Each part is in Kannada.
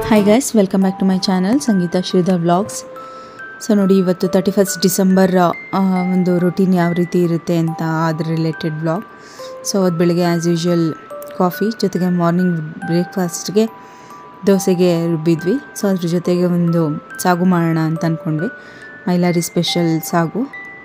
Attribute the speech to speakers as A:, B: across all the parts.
A: Hi guys welcome back to my channel Sangeetha Sridhar vlogs so ನೋಡಿ ಇವತ್ತು ತರ್ಟಿ ಫಸ್ಟ್ ಡಿಸೆಂಬರ್ ಒಂದು ರೊಟೀನ್ ಯಾವ ರೀತಿ ಇರುತ್ತೆ ಅಂತ ಅದ್ರ ರಿಲೇಟೆಡ್ ವ್ಲಾಗ್ ಸೊ ಅದು ಬೆಳಗ್ಗೆ ಆ್ಯಸ್ ಯೂಶ್ವಲ್ ಕಾಫಿ ಜೊತೆಗೆ ಮಾರ್ನಿಂಗ್ ಬ್ರೇಕ್ಫಾಸ್ಟ್ಗೆ ದೋಸೆಗೆ ರುಬ್ಬಿದ್ವಿ ಸೊ ಅದ್ರ ಜೊತೆಗೆ ಒಂದು ಸಾಗು ಮಾಡೋಣ ಅಂತ ಅಂದ್ಕೊಂಡ್ವಿ ಮೈಲಾರಿ ಸ್ಪೆಷಲ್ ಸಾಗು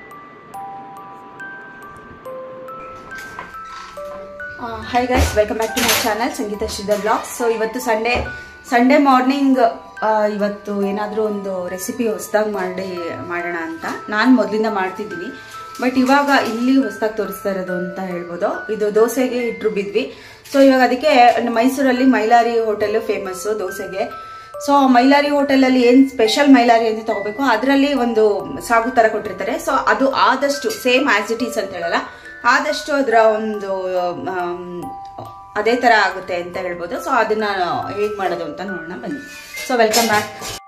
A: hi guys welcome back to my channel Sangeetha Sridhar blog so ಇವತ್ತು ಸಂಡೇ ಸಂಡೇ ಮಾರ್ನಿಂಗ್ ಇವತ್ತು ಏನಾದರೂ ಒಂದು ರೆಸಿಪಿ ಹೊಸ್ದಾಗಿ ಮಾಡಿ ಮಾಡೋಣ ಅಂತ ನಾನು ಮೊದಲಿಂದ ಮಾಡ್ತಿದ್ದೀನಿ ಬಟ್ ಇವಾಗ ಇಲ್ಲಿ ಹೊಸ್ದಾಗಿ ತೋರಿಸ್ತಾ ಇರೋದು ಅಂತ ಹೇಳ್ಬೋದು ಇದು ದೋಸೆಗೆ ಇಟ್ಟು ರುಬ್ಬಿದ್ವಿ ಸೊ ಇವಾಗ ಅದಕ್ಕೆ ಮೈಸೂರಲ್ಲಿ ಮೈಲಾರಿ ಹೋಟೆಲ್ ಫೇಮಸ್ಸು ದೋಸೆಗೆ ಸೊ ಮೈಲಾರಿ ಹೋಟೆಲಲ್ಲಿ ಏನು ಸ್ಪೆಷಲ್ ಮೈಲಾರಿ ಅಂತ ತಗೋಬೇಕು ಅದರಲ್ಲಿ ಒಂದು ಸಾಗು ಥರ ಕೊಟ್ಟಿರ್ತಾರೆ ಸೊ ಅದು ಆದಷ್ಟು ಸೇಮ್ ಆಸ್ ಇಟ್ ಈಸ್ ಅಂತ ಹೇಳಲ್ಲ ಆದಷ್ಟು ಅದರ ಒಂದು ಆಮ್, ಅದೇ ಥರ ಆಗುತ್ತೆ ಅಂತ ಹೇಳ್ಬೋದು ಸೊ ಅದನ್ನ ಹೇಗೆ ಮಾಡೋದು ಅಂತ ನೋಡೋಣ ಬನ್ನಿ ಸೊ ವೆಲ್ಕಮ್ ಬ್ಯಾಕ್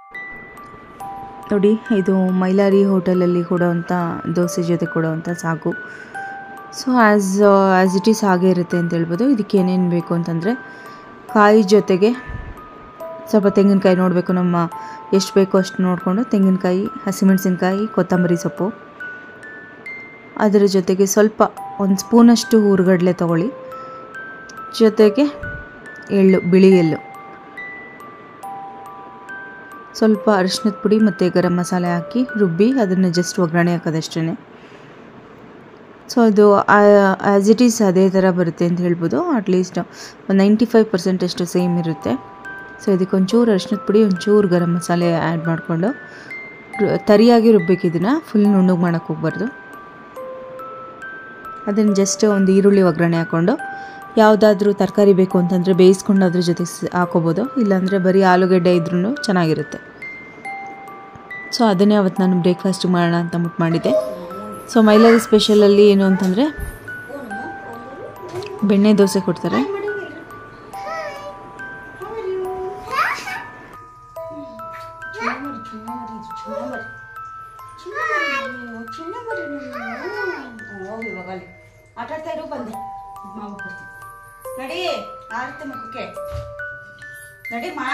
A: ನೋಡಿ ಇದು ಮೈಲಾರಿ ಹೋಟೆಲಲ್ಲಿ ಕೊಡೋವಂಥ ದೋಸೆ ಜೊತೆ ಕೊಡೋವಂಥ ಸಾಗು so as as it is ಹಾಗೆ ಇರುತ್ತೆ ಅಂತ ಹೇಳ್ಬೋದು ಇದಕ್ಕೆ ಏನೇನು ಬೇಕು ಅಂತಂದರೆ ಕಾಯಿ ಜೊತೆಗೆ ಸ್ವಲ್ಪ ತೆಂಗಿನಕಾಯಿ ನೋಡಬೇಕು ನಮ್ಮ ಎಷ್ಟು ಬೇಕೋ ಅಷ್ಟು ನೋಡಿಕೊಂಡು ತೆಂಗಿನಕಾಯಿ ಹಸಿಮೆಣಸಿನ್ಕಾಯಿ ಕೊತ್ತಂಬರಿ ಸೊಪ್ಪು ಅದರ ಜೊತೆಗೆ ಸ್ವಲ್ಪ ಒಂದು ಸ್ಪೂನಷ್ಟು ಹುರ್ಗಡ್ಲೆ ತಗೊಳ್ಳಿ ಜೊತೆಗೆ ಎಳ್ಳು ಬಿಳಿ ಎಳ್ಳು ಸ್ವಲ್ಪ ಅರಿಶಿನದ ಪುಡಿ ಮತ್ತು ಗರಂ ಮಸಾಲೆ ಹಾಕಿ ರುಬ್ಬಿ ಅದನ್ನು ಜಸ್ಟ್ ಒಗ್ಗರಣೆ ಹಾಕೋದಷ್ಟೇ ಸೊ ಅದು ಆ್ಯಸ್ ಇಟ್ ಈಸ್ ಅದೇ ಥರ ಬರುತ್ತೆ ಅಂತ ಹೇಳ್ಬೋದು ಅಟ್ಲೀಸ್ಟ್ ಒಂದು ನೈಂಟಿ ಫೈವ್ ಪರ್ಸೆಂಟಷ್ಟು ಸೇಮ್ ಇರುತ್ತೆ ಸೊ ಇದಕ್ಕೆ ಒಂಚೂರು ಅರಿಶಿನದ ಪುಡಿ ಒಂಚೂರು ಗರಂ ಮಸಾಲೆ ಆ್ಯಡ್ ಮಾಡಿಕೊಂಡು ತರಿಯಾಗಿ ರುಬ್ಬೇಕು ಇದನ್ನು ಫುಲ್ ನುಣ್ಣಗೆ ಮಾಡೋಕ್ಕೆ ಹೋಗ್ಬಾರ್ದು ಅದನ್ನು ಜಸ್ಟ್ ಒಂದು ಈರುಳ್ಳಿ ಒಗ್ಗರಣೆ ಹಾಕ್ಕೊಂಡು ಯಾವುದಾದ್ರೂ ತರಕಾರಿ ಬೇಕು ಅಂತಂದರೆ ಬೇಯಿಸ್ಕೊಂಡು ಅದ್ರ ಜೊತೆ ಸ್- ಹಾಕೋಬೋದು ಇಲ್ಲಾಂದರೆ ಬರೀ ಆಲೂಗಡ್ಡೆ ಇದ್ರೂ ಚೆನ್ನಾಗಿರುತ್ತೆ ಸೊ ಅದನ್ನೇ ಅವತ್ತು ನಾನು ಬ್ರೇಕ್ಫಾಸ್ಟ್ ಮಾಡೋಣ ಅಂತ ಮುಟ್ಟು ಮಾಡಿದ್ದೆ ಸೊ ಮೈಲಾರಿ ಸ್ಪೆಷಲಲ್ಲಿ ಏನು ಅಂತಂದರೆ ಬೆಣ್ಣೆ ದೋಸೆ ಕೊಡ್ತಾರೆ
B: ಹೋಗಿ ಇವಾಗ ಅಲ್ಲಿ ಆಟ ಆಡ್ತಾ ಇರು ಬಂದೆ ಮಾಡ್ಬಿಡ್ತೀನಿ ನಡಿ ಆರುತ್ತೆ ಮಕ್ಕಕ್ಕೆ ನಡಿ ಮಾ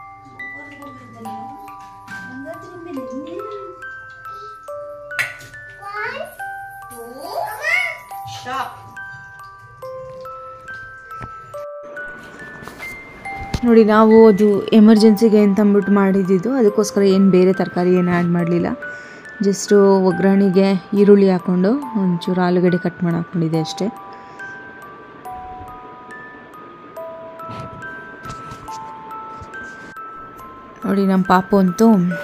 B: ಸ್ಟಾಪ್
A: ನೋಡಿ ನಾವು ಅದು ಎಮರ್ಜೆನ್ಸಿಗೆ ಅಂತ ಅಂದ್ಬಿಟ್ಟು ಮಾಡಿದ್ದಿದ್ದು ಅದಕ್ಕೋಸ್ಕರ ಏನು ಬೇರೆ ತರಕಾರಿ ಏನು ಆ್ಯಡ್ ಮಾಡಲಿಲ್ಲ ಜಸ್ಟು ಒಗ್ಗರಣೆಗೆ ಈರುಳ್ಳಿ ಹಾಕ್ಕೊಂಡು ಒಂಚೂರು ಆಲೂಗಡ್ಡೆ ಕಟ್ ಮಾಡಿ ಹಾಕ್ಕೊಂಡಿದ್ದೆ ಅಷ್ಟೇ ನೋಡಿ ನಮ್ಮ ಪಾಪು ಅಂತೂ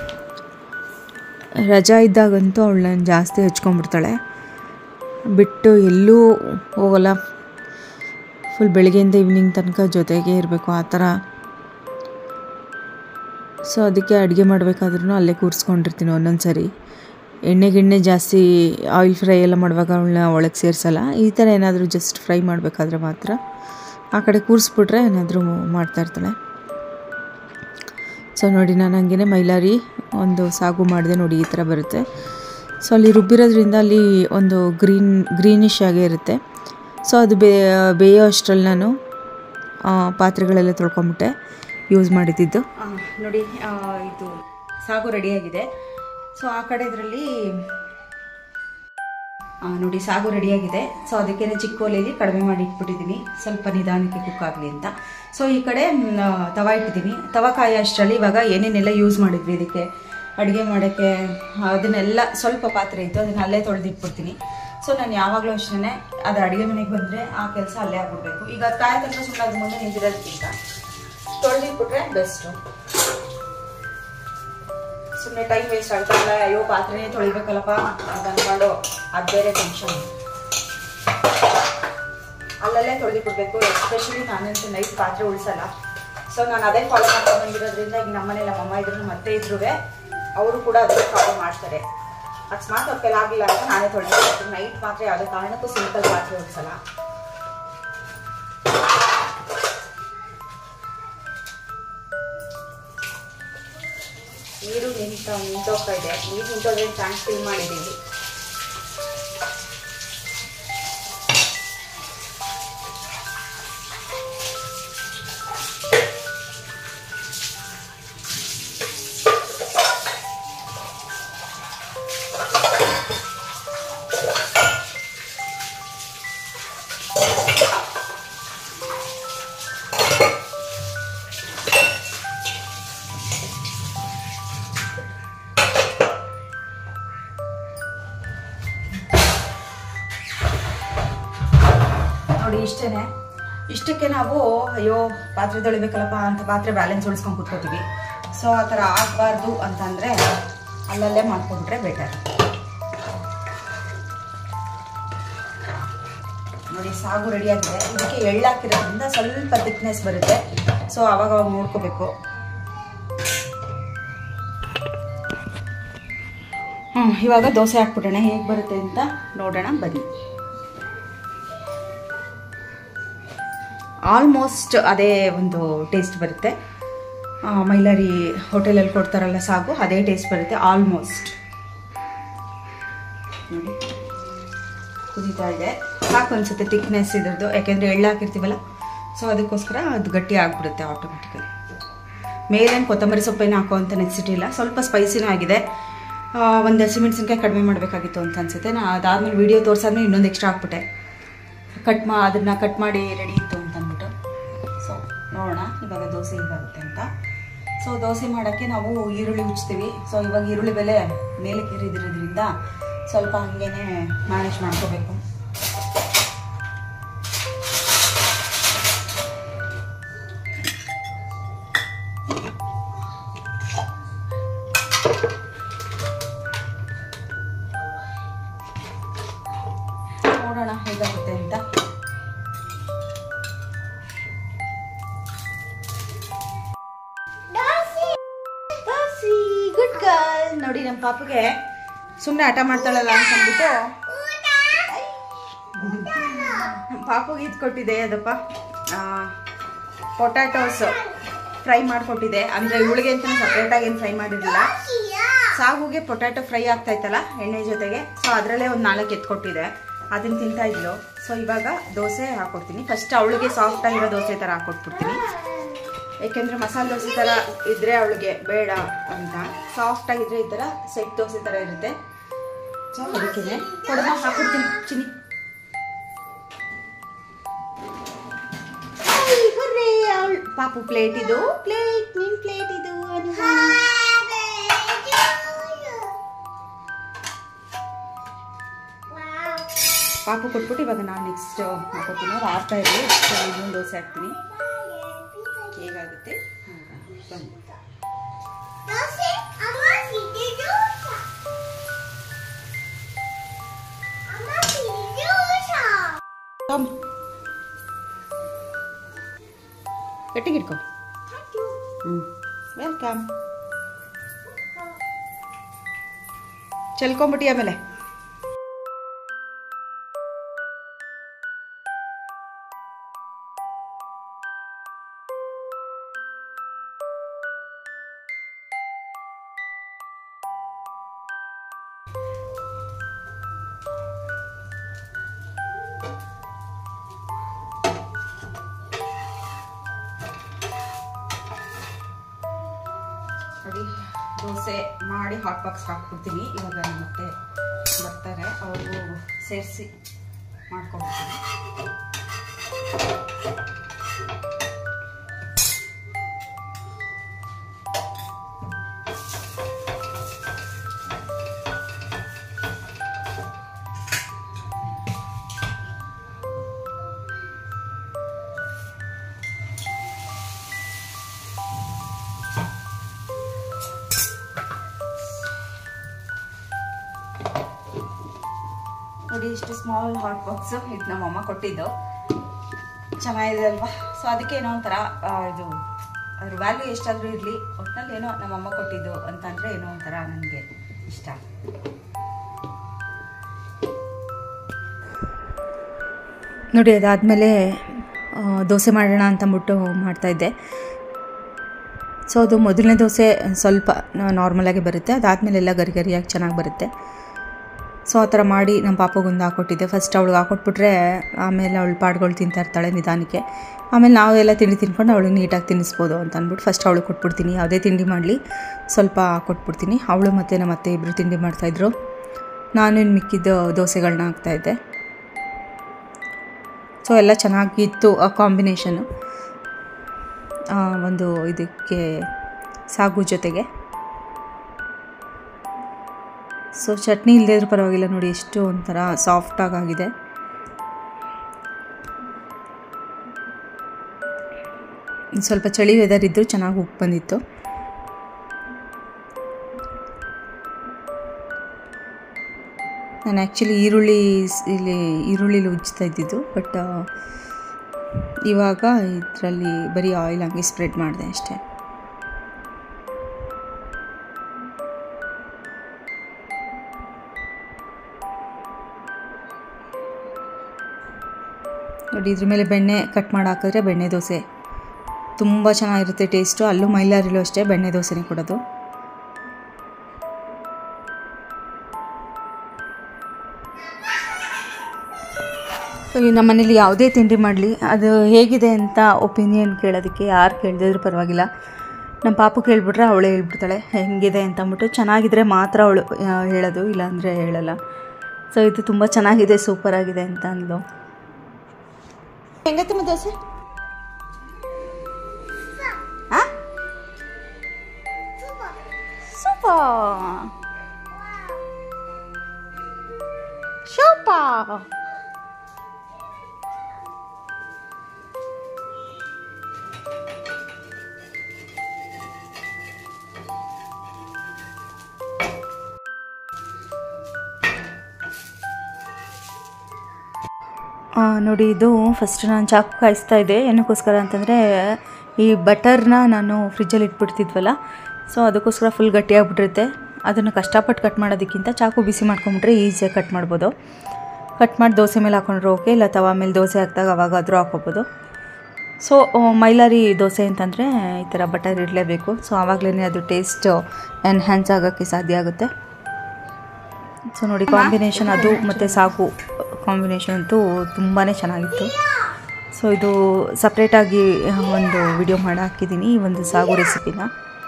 A: ರಜಾ ಇದ್ದಾಗಂತೂ ಅವಳನ್ನ ಜಾಸ್ತಿ ಹಚ್ಕೊಂಡ್ಬಿಡ್ತಾಳೆ ಬಿಟ್ಟು ಎಲ್ಲೂ ಹೋಗಲ್ಲ ಫುಲ್ ಬೆಳಗ್ಗೆಯಿಂದ ಈವ್ನಿಂಗ್ ತನಕ ಜೊತೆಗೆ ಇರಬೇಕು ಆ ಥರ ಸೊ ಅದಕ್ಕೆ ಅಡುಗೆ ಮಾಡಬೇಕಾದ್ರೂ ಅಲ್ಲೇ ಕೂರಿಸ್ಕೊಂಡಿರ್ತೀನಿ ಒಂದೊಂದು ಸರಿ ಎಣ್ಣೆ ಗಿಣ್ಣೆ ಜಾಸ್ತಿ ಆಯಿಲ್ ಫ್ರೈ ಎಲ್ಲ ಮಾಡುವಾಗ ಅವಳನ್ನ ಒಳಗೆ ಸೇರಿಸಲ್ಲ ಈ ಥರ ಏನಾದರೂ ಜಸ್ಟ್ ಫ್ರೈ ಮಾಡಬೇಕಾದ್ರೆ ಮಾತ್ರ ಆ ಕಡೆ ಕೂರಿಸ್ಬಿಟ್ರೆ ಏನಾದರೂ ಮಾಡ್ತಾಯಿರ್ತಾಳೆ ಸೊ ನೋಡಿ ನಾನು ಹಂಗೆ ಮೈಲಾರಿ ಒಂದು ಸಾಗು ಮಾಡಿದೆ ನೋಡಿ ಈ ಥರ ಬರುತ್ತೆ ಸೊ ಅಲ್ಲಿ ರುಬ್ಬಿರೋದ್ರಿಂದ ಅಲ್ಲಿ ಒಂದು ಗ್ರೀನ್ ಗ್ರೀನಿಶ್ ಆಗೇ ಇರುತ್ತೆ ಸೊ ಅದು ಬೇ ಬೇಯೋ ಅಷ್ಟರಲ್ಲಿ ನಾನು ಆ, ಪಾತ್ರೆಗಳೆಲ್ಲ ತೊಳ್ಕೊಂಬಿಟ್ಟೆ ಯೂಸ್ ಮಾಡಿದ್ದಿದ್ದು
B: ಆ, ನೋಡಿ ಆ, ಇದು ಸಾಗು ರೆಡಿಯಾಗಿದೆ ಸೊ ಆ ಕಡೆ ಇದರಲ್ಲಿ ನೋಡಿ ಸಾಗು ರೆಡಿಯಾಗಿದೆ ಸೊ ಅದಕ್ಕೆ ಚಿಕ್ಕ ಒಲೆಯಲ್ಲಿ ಕಡಿಮೆ ಮಾಡಿ ಇಟ್ಬಿಟ್ಟಿದ್ದೀನಿ ಸ್ವಲ್ಪ ನಿಧಾನಕ್ಕೆ ಕುಕ್ ಆಗಲಿ ಅಂತ ಸೊ ಈ ಕಡೆ ಮ್, ಆ, ತವ ಇಟ್ಟಿದ್ದೀನಿ ತವ ಕಾಯಿ ಅಷ್ಟರಲ್ಲಿ ಇವಾಗ ಏನೇನೆಲ್ಲ ಯೂಸ್ ಮಾಡಿದ್ವಿ ಇದಕ್ಕೆ ಅಡುಗೆ ಮಾಡೋಕ್ಕೆ ಅದನ್ನೆಲ್ಲ ಸ್ವಲ್ಪ ಪಾತ್ರೆ ಇತ್ತು ಅದನ್ನ ಅಲ್ಲೇ ತೊಳೆದಿಟ್ಬಿಡ್ತೀನಿ ಸೊ ನಾನು ಯಾವಾಗಲೂ ಅಷ್ಟೇ ಅದು ಅಡುಗೆ ಮನೆಗೆ ಬಂದರೆ ಆ ಕೆಲಸ ಅಲ್ಲೇ ಆಗ್ಬಿಡ್ಬೇಕು ಈಗ ಕಾಯಿ ತನಕ ಸುಮ್ಮನೆ ಮುಂದೆ ನಿಂತಿರೋದಕ್ಕಿಂತ ತೊಳೆದಿಟ್ಬಿಟ್ರೆ ಬೆಸ್ಟು ಸುಮ್ಮನೆ ಟೈಮ್ ವೇಸ್ಟ್ ಆಗ್ತಾರಲ್ಲ ಅಯ್ಯೋ ಪಾತ್ರೆನೇ ತೊಳಿಬೇಕಲ್ಲಪ್ಪ ಅಂತ ಅನ್ಕೊಂಡು ಅದು ಬೇರೆ ಟೆನ್ಷನ್ ಅಲ್ಲಲ್ಲೇ ತೊಳೆದಿಟ್ಬಿಡ್ಬೇಕು ಎಸ್ಪೆಷಲಿ ನಾನಂತೂ ನೈಟ್ ಪಾತ್ರೆ ಉಳಿಸಲ್ಲ ಸೊ ನಾನು ಅದೇ ಫಾಲೋ ಮಾಡ್ಕೊಂಡು ಬಂದಿರೋದ್ರಿಂದ ಈಗ ನಮ್ಮನೇಲಿ ನಮ್ಮಮ್ಮ ಇದ್ರು ಮತ್ತೆ ಇದ್ರು ಅವರು ಕೂಡ ಅದಕ್ಕೆ ಫಾಲೋ ಮಾಡ್ತಾರೆ ಅಕಸ್ಮಾತ್ ಅವ್ರ ಕೈಲಿ ಆಗಿಲ್ಲ ಅಂತ ನಾನೇ ತೊಳೆದಿರ್ತೀನಿ ನೈಟ್ ಮಾತ್ರ ಯಾವುದೇ ಕಾರಣಕ್ಕೂ ಸಿಂಪಲ್ ಪಾತ್ರೆ ಉಳಿಸಲ್ಲ ನೀರು ನಿಂತ ನಿಂತೋಗ್ತಾ ಇದೆ ನೀರು ನಿಂತೋದ್ರೆ ಟ್ಯಾಂಕ್ ಫಿಲ್ ಮಾಡಿದ್ದೀವಿ ನೋಡಿ ಇಷ್ಟೇ ಇಷ್ಟಕ್ಕೆ ನಾವು ಅಯ್ಯೋ ಪಾತ್ರೆ ತೊಳಿಬೇಕಲ್ಲಪ್ಪ ಅಂತ ಪಾತ್ರೆ ಬ್ಯಾಲೆನ್ಸ್ ಉಳಿಸ್ಕೊಂಡು ಕೂತ್ಕೋತೀವಿ ಸೊ ಆ ಥರ ಆಗಬಾರ್ದು ಅಂತಂದರೆ ಅಲ್ಲಲ್ಲೇ ಮಾಡ್ಕೊಂಡ್ರೆ ಬೆಟರ್ ನೋಡಿ ಸಾಗು ರೆಡಿಯಾಗಿದೆ ಇದಕ್ಕೆ ಎಳ್ಳು ಹಾಕಿರೋದ್ರಿಂದ ಸ್ವಲ್ಪ ಥಿಕ್ನೆಸ್ ಬರುತ್ತೆ ಸೊ ಅವಾಗ ಅವಾಗ ನೋಡ್ಕೋಬೇಕು ಹ್ಞೂ ಇವಾಗ ದೋಸೆ ಹಾಕ್ಬಿಡೋಣ ಹೇಗೆ ಬರುತ್ತೆ ಅಂತ ನೋಡೋಣ ಬನ್ನಿ ಆಲ್ಮೋಸ್ಟ್ ಅದೇ ಒಂದು ಟೇಸ್ಟ್ ಬರುತ್ತೆ ಆ, ಮೈಲಾರಿ ಹೋಟೆಲಲ್ಲಿ ಕೊಡ್ತಾರಲ್ಲ ಸಾಗು ಅದೇ ಟೇಸ್ಟ್ ಬರುತ್ತೆ ಆಲ್ಮೋಸ್ಟ್ ನೋಡಿ ಕುದೀತಾ ಇದೆ ಸಾಕು ಅನ್ಸುತ್ತೆ ಥಿಕ್ನೆಸ್ ಇದ್ರದ್ದು ಯಾಕೆಂದರೆ ಎಳ್ಳು ಹಾಕಿರ್ತೀವಲ್ಲ ಸೊ ಅದಕ್ಕೋಸ್ಕರ ಅದು ಗಟ್ಟಿ ಆಗಿಬಿಡುತ್ತೆ ಆಟೋಮೆಟಿಕಲಿ ಮೇಲೇನು ಕೊತ್ತಂಬರಿ ಸೊಪ್ಪೇನು ಹಾಕೋ ಅಂತ ನೆಕ್ಸಿಟಿ ಇಲ್ಲ ಸ್ವಲ್ಪ ಸ್ಪೈಸಿನೂ ಆಗಿದೆ ಆ, ಒಂದು ಹಸಿಮೆಣಸಿನ್ಕಾಯಿ ಕಡಿಮೆ ಮಾಡಬೇಕಾಗಿತ್ತು ಅಂತ ಅನ್ಸುತ್ತೆ ನಾ ಅದಾದ್ಮೇಲೆ ವೀಡಿಯೋ ತೋರ್ಸಾದ್ಮೇಲೆ ಇನ್ನೊಂದು ಎಕ್ಸ್ಟ್ರಾ ಹಾಕ್ಬಿಟ್ಟೆ ಕಟ್ ಮಾ ಅದನ್ನು ಕಟ್ ಮಾಡಿ ರೆಡಿ ಇತ್ತು ಅಂತ ಅಂದ್ಬಿಟ್ಟು ಸೊ ನೋಡೋಣ ಇವಾಗ ದೋಸೆ ಹೀಗಾಗುತ್ತೆ ಅಂತ ಸೊ ದೋಸೆ ಮಾಡೋಕ್ಕೆ ನಾವು ಈರುಳ್ಳಿ ಉಚ್ತೀವಿ ಸೊ ಇವಾಗ ಈರುಳ್ಳಿ ಬೆಲೆ ಮೇಲೆ ಕೇರಿದಿರೋದ್ರಿಂದ ಸ್ವಲ್ಪ ಹಂಗೇನೆ ಮ್ಯಾನೇಜ್ ಮಾಡ್ಕೋಬೇಕು ನೋಡೋಣ ಹೇಗಾಗುತ್ತೆ ಅಂತ ಗುಡ್ ಗರ್ಲ್ ನೋಡಿ ನಮ್ಮ ಪಾಪಗೆ ಸುಮ್ಮನೆ ಆಟ ಮಾಡ್ತಾಳಲ್ಲ ಅಂತ ಅಂದ್ಬಿಟ್ಟು ನಮ್ಮ ಪಾಪುಗೆ ಇದು ಕೊಟ್ಟಿದೆ ಅದಪ್ಪ ಪೊಟ್ಯಾಟೋಸ್ ಫ್ರೈ ಮಾಡಿಕೊಟ್ಟಿದೆ ಅಂದರೆ ಇವಳಿಗೆ ಅಂತ ಸಪ್ರೇಟಾಗಿ ಏನು ಫ್ರೈ ಮಾಡಿರಲಿಲ್ಲ ಸಾಗುಗೆ ಪೊಟ್ಯಾಟೊ ಫ್ರೈ ಆಗ್ತಾ ಇತ್ತಲ್ಲ ಎಣ್ಣೆ ಜೊತೆಗೆ ಸೊ ಅದರಲ್ಲೇ ಒಂದು ನಾಲ್ಕು ಎತ್ಕೊಟ್ಟಿದೆ ಅದನ್ನ ತಿಂತಾ ಇದ್ಲು ಸೊ ಇವಾಗ ದೋಸೆ ಹಾಕೊಡ್ತೀನಿ ಫಸ್ಟ್ ಅವಳಿಗೆ ಸಾಫ್ಟ್ ಆಗಿರೋ ದೋಸೆ ಥರ ಹಾಕೊಟ್ಬಿಡ್ತೀನಿ ಏಕೆಂದರೆ ಮಸಾಲೆ ದೋಸೆ ಥರ ಇದ್ದರೆ ಅವಳಿಗೆ ಬೇಡ ಅಂತ ಸಾಫ್ಟ್ ಆಗಿದ್ರೆ ಈ ಥರ ಸೆಟ್ ದೋಸೆ ಥರ ಇರುತ್ತೆ ಸೊ ಅದಕ್ಕೆ ಕೊಡಮ ಹಾಕೊಡ್ತೀನಿ ಚಿನಿ ಅವಳು ಪಾಪು ಪ್ಲೇಟ್ ಇದು ಪ್ಲೇಟ್ ನಿನ್ ಪ್ಲೇಟ್ ಇದು ಅನುವ ಪಾಪು ಕೊಟ್ಬಿಟ್ಟು ಇವಾಗ ನಾನು ನೆಕ್ಸ್ಟ್ ಹಾಕೋತೀನಿ ಅವ್ರು ಆಡ್ತಾ ಇರಲಿ ಇನ್ನೊಂದು ದೋಸೆ ಹಾಕ್ತೀನಿ ಹೇಗಾಗುತ್ತೆ ನೋಡೋಣ. ಬನ್ನಿ ಕಮ್ ಗಟ್ಟಿಗೆ ಇಟ್ಕೊ ಹ್ಞೂ ವೆಲ್ಕಮ್ ಚಲ್ಕೊಂಬಿಟ್ಟಿ ಆಮೇಲೆ ನೋಡಿ ದೋಸೆ ಮಾಡಿ ಹಾಟ್ ಬಾಕ್ಸ್ ಹಾಕ್ಬಿಡ್ತೀನಿ ಇವಾಗ ನಾನು ಮತ್ತೆ ಬರ್ತಾರೆ ಅವ್ರಿಗೂ ಸೇರಿಸಿ ಮಾಡ್ಕೊಡ್ತೀನಿ ನೋಡಿ ಇಷ್ಟು ಸ್ಮಾಲ್ ಹಾಟ್ ಬಾಕ್ಸ್ ಇದು ನಮ್ಮಮ್ಮ ಕೊಟ್ಟಿದ್ದು ಚೆನ್ನಾಗಿದೆ ಅಲ್ವಾ ಸೊ ಅದಕ್ಕೆ ಏನೋ ಒಂಥರ ಆ, ಇದು ಅದ್ರ ವ್ಯಾಲ್ಯೂ ಎಷ್ಟಾದರೂ ಇರಲಿ ಒಟ್ನಲ್ಲಿ ಏನೋ ನಮ್ಮಮ್ಮ ಕೊಟ್ಟಿದ್ದು ಅಂತಂದರೆ ಏನೋ ಒಂಥರ ನನಗೆ ಇಷ್ಟ ನೋಡಿ ಅದಾದಮೇಲೆ ದೋಸೆ ಮಾಡೋಣ ಅಂತಂದ್ಬಿಟ್ಟು ಮಾಡ್ತಾಯಿದ್ದೆ ಸೊ ಅದು ಮೊದಲನೇ ದೋಸೆ ಸ್ವಲ್ಪ ನಾರ್ಮಲಾಗಿ ಬರುತ್ತೆ ಅದಾದಮೇಲೆ ಎಲ್ಲ ಗರಿ ಗರಿಯಾಗಿ ಚೆನ್ನಾಗಿ ಬರುತ್ತೆ ಸೊ ಆ ಥರ ಮಾಡಿ ನಮ್ಮ ಪಾಪಗೊಂದು ಹಾಕ್ಕೊಟ್ಟಿದ್ದೆ ಫಸ್ಟ್ ಅವಳಿಗೆ ಹಾಕ್ಕೊಟ್ಬಿಟ್ರೆ ಆಮೇಲೆ ಅವಳು ಪಾಡ್ಗಳು ತಿಂತಾ ಇರ್ತಾಳೆ ನಿಧಾನಕ್ಕೆ ಆಮೇಲೆ ನಾವೆಲ್ಲ ತಿಂಡಿ ತಿನ್ಕೊಂಡು ಅವಳಿಗೆ ನೀಟಾಗಿ ತಿನ್ನಿಸ್ಬೋದು ಅಂತ ಅಂದ್ಬಿಟ್ಟು ಫಸ್ಟ್ ಅವಳಿಗೆ ಕೊಟ್ಬಿಡ್ತೀನಿ ಯಾವುದೇ ತಿಂಡಿ ಮಾಡಲಿ ಸ್ವಲ್ಪ ಕೊಟ್ಬಿಡ್ತೀನಿ ಅವಳು ಮತ್ತು ನಮ್ಮ ಅತ್ತೆ ಇಬ್ಬರು ತಿಂಡಿ ಮಾಡ್ತಾಯಿದ್ರು ನಾನು ಇನ್ನು ಮಿಕ್ಕಿದ್ದ ದೋಸೆಗಳನ್ನ ಹಾಕ್ತಾಯಿದ್ದೆ ಸೊ ಎಲ್ಲ ಚೆನ್ನಾಗಿತ್ತು ಆ ಕಾಂಬಿನೇಷನು ಒಂದು ಇದಕ್ಕೆ ಸಾಗು ಜೊತೆಗೆ ಸೊ ಚಟ್ನಿ ಇಲ್ಲದೇ ಇದ್ರೂ ಪರವಾಗಿಲ್ಲ ನೋಡಿ ಎಷ್ಟು ಒಂಥರ ಸಾಫ್ಟಾಗಿ ಆಗಿದೆ ಸ್ವಲ್ಪ ಚಳಿ ವೆದರ್ ಇದ್ದು ಚೆನ್ನಾಗಿ ಉಪ್ಪು ಬಂದಿತ್ತು ನಾನು ಆ್ಯಕ್ಚುಲಿ ಈರುಳ್ಳಿ ಸ್- ಇಲ್ಲಿ ಈರುಳ್ಳಿಲಿ ಉಜ್ತಾ ಇದ್ದಿದ್ದು ಬಟ್ ಇವಾಗ ಇದರಲ್ಲಿ ಬರೀ ಆಯಿಲ್ ಹಂಗೆ ಸ್ಪ್ರೆಡ್ ಮಾಡಿದೆ ಅಷ್ಟೇ ನೋಡಿ ಇದ್ರ ಮೇಲೆ ಬೆಣ್ಣೆ ಕಟ್ ಮಾಡಿ ಹಾಕಿದ್ರೆ ಬೆಣ್ಣೆ ದೋಸೆ ತುಂಬ ಚೆನ್ನಾಗಿರುತ್ತೆ ಟೇಸ್ಟು ಅಲ್ಲೂ ಮೈಲಾರಲ್ಲೂ ಅಷ್ಟೇ ಬೆಣ್ಣೆ ದೋಸೆನೇ ಕೊಡೋದು ಸೊ ಈ ನಮ್ಮ ಮನೇಲಿ ಯಾವುದೇ ತಿಂಡಿ ಮಾಡಲಿ ಅದು ಹೇಗಿದೆ ಅಂತ ಒಪಿನಿಯನ್ ಕೇಳೋದಕ್ಕೆ ಯಾರು ಕೇಳಿದ್ರು ಪರವಾಗಿಲ್ಲ ನಮ್ಮ ಪಾಪು ಕೇಳ್ಬಿಟ್ರೆ ಅವಳೇ ಹೇಳ್ಬಿಡ್ತಾಳೆ ಹೆಂಗಿದೆ ಅಂತ ಅಂದ್ಬಿಟ್ಟು ಚೆನ್ನಾಗಿದ್ರೆ ಮಾತ್ರ ಅವಳು ಆ, ಹೇಳೋದು ಇಲ್ಲಾಂದರೆ ಹೇಳಲ್ಲ ಸೊ ಇದು ತುಂಬ ಚೆನ್ನಾಗಿದೆ ಸೂಪರ್ ಆಗಿದೆ ಅಂತ ಅಂದ್ಲು ಹೆಂಗತ್ತಮ್ಮ ದೋಸೆ ಸೂಪರ್ ಸೂಪರ್ ಆ, ನೋಡಿ ಇದು ಫಸ್ಟ್ ನಾನು ಚಾಕು ಕಾಯಿಸ್ತಾ ಇದ್ದೆ ಏನಕ್ಕೋಸ್ಕರ ಅಂತಂದರೆ ಈ ಬಟರ್ನ ನಾನು ಫ್ರಿಜ್ಜಲ್ಲಿ ಇಟ್ಬಿಡ್ತಿದ್ವಲ್ಲ ಸೊ ಅದಕ್ಕೋಸ್ಕರ ಫುಲ್ ಗಟ್ಟಿಯಾಗ್ಬಿಟ್ಟಿರುತ್ತೆ ಅದನ್ನು ಕಷ್ಟಪಟ್ಟು ಕಟ್ ಮಾಡೋದಕ್ಕಿಂತ ಚಾಕು ಬಿಸಿ ಮಾಡ್ಕೊಂಬಿಟ್ರೆ ಈಸಿಯಾಗಿ ಕಟ್ ಮಾಡ್ಬೋದು ಕಟ್ ಮಾಡಿ ದೋಸೆ ಮೇಲೆ ಹಾಕೊಂಡ್ರೆ ಓಕೆ ಇಲ್ಲ ತವಾ ಮೇಲೆ ದೋಸೆ ಹಾಕಿದಾಗ ಅವಾಗಾದರೂ ಹಾಕೋಬೋದು ಸೊ ಮೈಲಾರಿ ದೋಸೆ ಅಂತಂದರೆ ಈ ಥರ ಬಟರ್ ಇಡಲೇಬೇಕು ಸೊ ಆವಾಗಲೇ ಅದು ಟೇಸ್ಟ್ ಎನ್ಹ್ಯಾನ್ಸ್ ಆಗೋಕ್ಕೆ ಸಾಧ್ಯ ಆಗುತ್ತೆ ಸೊ ನೋಡಿ ಕಾಂಬಿನೇಷನ್ ಅದು ಮತ್ತು ಸಾಕು ಕಾಂಬಿನೇಷನ್ ಅಂತೂ ತುಂಬಾ ಚೆನ್ನಾಗಿತ್ತು ಸೊ ಇದು ಸಪ್ರೇಟಾಗಿ ಒಂದು ವಿಡಿಯೋ ಮಾಡಿ ಹಾಕಿದ್ದೀನಿ ಈ ಒಂದು ಸಾಗು ರೆಸಿಪಿನ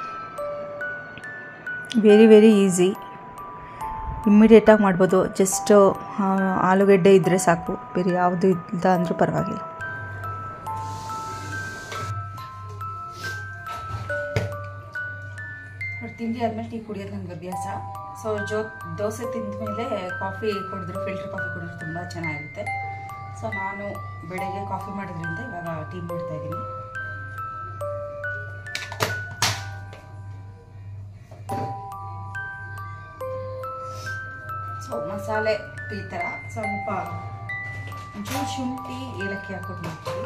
B: ವೆರಿ ವೆರಿ ಈಸಿ ಇಮ್ಮಿಡಿಯೇಟಾಗಿ ಮಾಡ್ಬೋದು ಜಸ್ಟ್ ಆಲೂಗಡ್ಡೆ ಇದ್ದರೆ ಸಾಕು ಬೇರೆ ಯಾವುದು ಇಲ್ಲ ಅಂದರೂ ಪರವಾಗಿಲ್ಲ ಅವ್ರು ತಿಂಡಿ ಆದಮೇಲೆ ಟೀ ಕುಡಿಯೋದು ನನಗೆ ಅಭ್ಯಾಸ ಸೊ ಜೋ ದೋಸೆ ತಿಂದ ಮೇಲೆ ಕಾಫಿ ಕುಡಿದ್ರು ಫಿಲ್ಟರ್ ಕಾಫಿ ಕುಡಿದ್ರು ತುಂಬ ಚೆನ್ನಾಗಿರುತ್ತೆ ಸೊ ನಾನು ಬೆಳಗ್ಗೆ ಕಾಫಿ ಮಾಡೋದ್ರಿಂದ ಇವಾಗ ಟೀ ಮಾಡ್ತಾ ಇದ್ದೀನಿ ಸೊ ಮಸಾಲೆ ಟೀ ಥರ ಸ್ವಲ್ಪ ಒಂಚೂರು ಶುಂಠಿ ಏಲಕ್ಕಿ ಹಾಕೊಂಡು ಮಾಡ್ತೀವಿ